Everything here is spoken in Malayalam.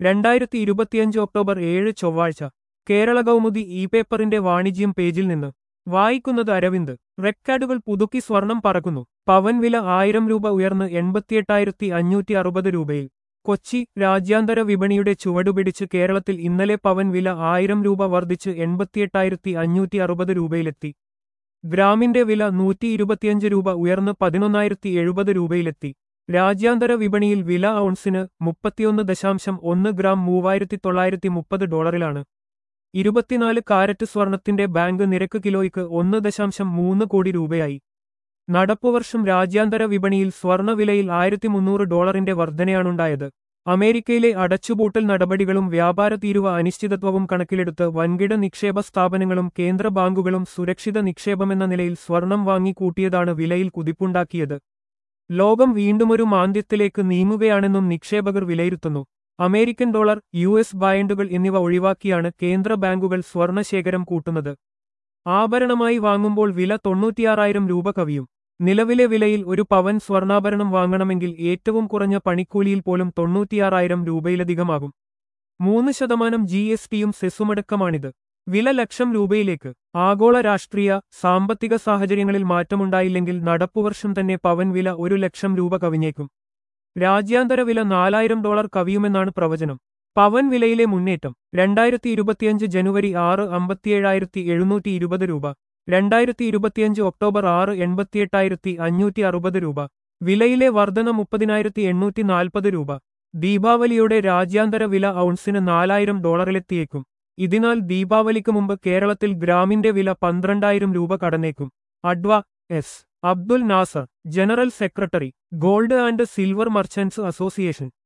രണ്ടായിരത്തി ഇരുപത്തിയഞ്ച് ഒക്ടോബർ ഏഴ് ചൊവ്വാഴ്ച കേരള കൗമുദി ഇ പേപ്പറിന്റെ വാണിജ്യം പേജിൽ നിന്ന് വായിക്കുന്നത് അരവിന്ദ് റെക്കാർഡുകൾ പുതുക്കി സ്വർണം പറക്കുന്നു പവൻ വില ആയിരം രൂപ ഉയർന്ന് എൺപത്തിയെട്ടായിരത്തി അഞ്ഞൂറ്റി അറുപത് രൂപയിൽ കൊച്ചി രാജ്യാന്തര വിപണിയുടെ ചുവടുപിടിച്ച് കേരളത്തിൽ ഇന്നലെ പവൻ വില ആയിരം രൂപ വർദ്ധിച്ച് എൺപത്തിയെട്ടായിരത്തി അഞ്ഞൂറ്റി അറുപത് രൂപയിലെത്തി ഗ്രാമിന്റെ വില നൂറ്റി ഇരുപത്തിയഞ്ച് രൂപ ഉയർന്ന് പതിനൊന്നായിരത്തി എഴുപത് രൂപയിലെത്തി രാജ്യാന്തര വിപണിയിൽ വില ഔൺസിന് മുപ്പത്തിയൊന്ന് ദശാംശം ഒന്ന് ഗ്രാം മൂവായിരത്തി തൊള്ളായിരത്തി മുപ്പത് ഡോളറിലാണ് ഇരുപത്തിനാല് കാരറ്റ് സ്വർണത്തിന്റെ ബാങ്ക് നിരക്ക് കിലോയ്ക്ക് ഒന്ന് ദശാംശം മൂന്ന് കോടി രൂപയായി നടപ്പുവർഷം രാജ്യാന്തര വിപണിയിൽ സ്വർണവിലയിൽ ആയിരത്തി മുന്നൂറ് ഡോളറിന്റെ വർധനയാണുണ്ടായത് അമേരിക്കയിലെ അടച്ചുപൂട്ടൽ നടപടികളും വ്യാപാര തീരുവ അനിശ്ചിതത്വവും കണക്കിലെടുത്ത് വൻകിട നിക്ഷേപ സ്ഥാപനങ്ങളും കേന്ദ്ര ബാങ്കുകളും സുരക്ഷിത നിക്ഷേപമെന്ന നിലയിൽ സ്വർണം വാങ്ങിക്കൂട്ടിയതാണ് വിലയിൽ കുതിപ്പുണ്ടാക്കിയത് ലോകം വീണ്ടുമൊരു മാന്ദ്യത്തിലേക്ക് നീങ്ങുകയാണെന്നും നിക്ഷേപകർ വിലയിരുത്തുന്നു അമേരിക്കൻ ഡോളർ യു എസ് ബായൻഡുകൾ എന്നിവ ഒഴിവാക്കിയാണ് കേന്ദ്ര ബാങ്കുകൾ സ്വർണശേഖരം കൂട്ടുന്നത് ആഭരണമായി വാങ്ങുമ്പോൾ വില തൊണ്ണൂറ്റിയാറായിരം രൂപ കവിയും നിലവിലെ വിലയിൽ ഒരു പവൻ സ്വർണ്ണാഭരണം വാങ്ങണമെങ്കിൽ ഏറ്റവും കുറഞ്ഞ പണിക്കൂലിയിൽ പോലും തൊണ്ണൂറ്റിയാറായിരം രൂപയിലധികമാകും മൂന്ന് ശതമാനം ജി എസ് ടിയും സെസ്സുമടക്കമാണിത് വില ലക്ഷം രൂപയിലേക്ക് ആഗോള രാഷ്ട്രീയ സാമ്പത്തിക സാഹചര്യങ്ങളിൽ മാറ്റമുണ്ടായില്ലെങ്കിൽ നടപ്പുവർഷം തന്നെ പവൻ വില ഒരു ലക്ഷം രൂപ കവിഞ്ഞേക്കും രാജ്യാന്തര വില നാലായിരം ഡോളർ കവിയുമെന്നാണ് പ്രവചനം പവൻ വിലയിലെ മുന്നേറ്റം രണ്ടായിരത്തി ഇരുപത്തിയഞ്ച് ജനുവരി ആറ് അമ്പത്തിയേഴായിരത്തി എഴുന്നൂറ്റി ഇരുപത് രൂപ രണ്ടായിരത്തി ഇരുപത്തിയഞ്ച് ഒക്ടോബർ ആറ് എൺപത്തിയെട്ടായിരത്തി അഞ്ഞൂറ്റി അറുപത് രൂപ വിലയിലെ വർധന മുപ്പതിനായിരത്തി എണ്ണൂറ്റി നാൽപ്പത് രൂപ ദീപാവലിയോടെ രാജ്യാന്തര വില ഔൺസിന് നാലായിരം ഡോളറിലെത്തിയേക്കും ഇതിനാൽ ദീപാവലിക്ക് മുമ്പ് കേരളത്തിൽ ഗ്രാമിന്റെ വില പന്ത്രണ്ടായിരം രൂപ കടന്നേക്കും adv S Abdul Nasar general secretary gold and silver merchants association